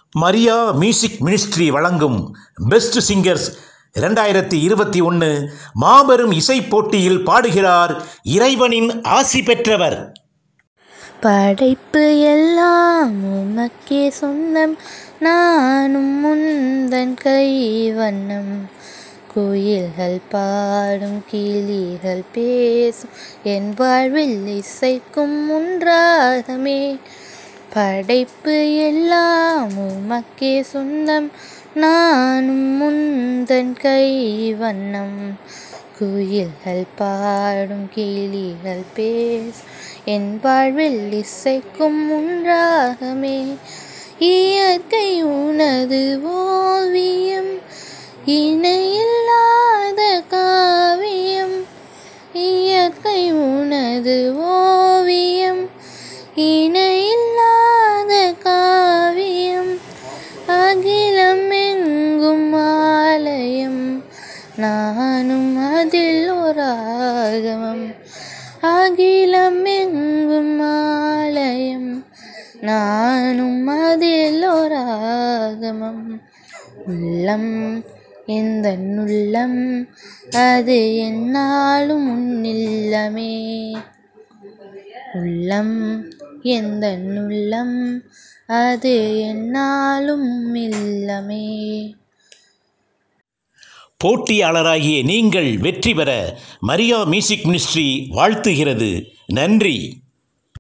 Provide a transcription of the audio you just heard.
Maria music ministry வழங்கும் best singers இரண்டாயிரத்தி இருபத்தி ஒன்று மாபெரும் இசைப் போட்டியில் பாடுகிறார் இறைவனின் ஆசி பெற்றவர் படைப்பு எல்லாம் உமக்கே சொந்தம் நானும் முந்தன் கைவண்ணம் குயில்கள் பாடும் கிளிகள் பேசும் என் வாழ்வில் இசைக்கும் ஒன்றாகமே படைப்பு எல்லாம் உமக்கே சொந்தம் நானும் முந்தன் கைவண்ணம் குயில்கள் பாடும் கிளிகள் பேஸ் என் வாழ்வில் இசைக்கும் ஒன்றாகமே இயற்கை உனது ஓவியம் இணையில்லாத காவியம் இயற்கை உனது ஓவியம் இணையில்லாத காவியம் அகிலம் எங்கும் ஆலயம் நானும் அதில் ஒரு ஆகமம் அகிலம் எங்கும் ஆலயம் நானும் அதில் ஒரு ஆகமம் உள்ளம் எந்த உள்ளம் அது என்னாலும் உன்னில்லமே உள்ளம் எந்த உள்ளம் அது என்னாலும் இல்லமே போட்டியாளராகிய நீங்கள் வெற்றி பெற மரியா மியூசிக் மினிஸ்ட்ரி வாழ்த்துகிறது நன்றி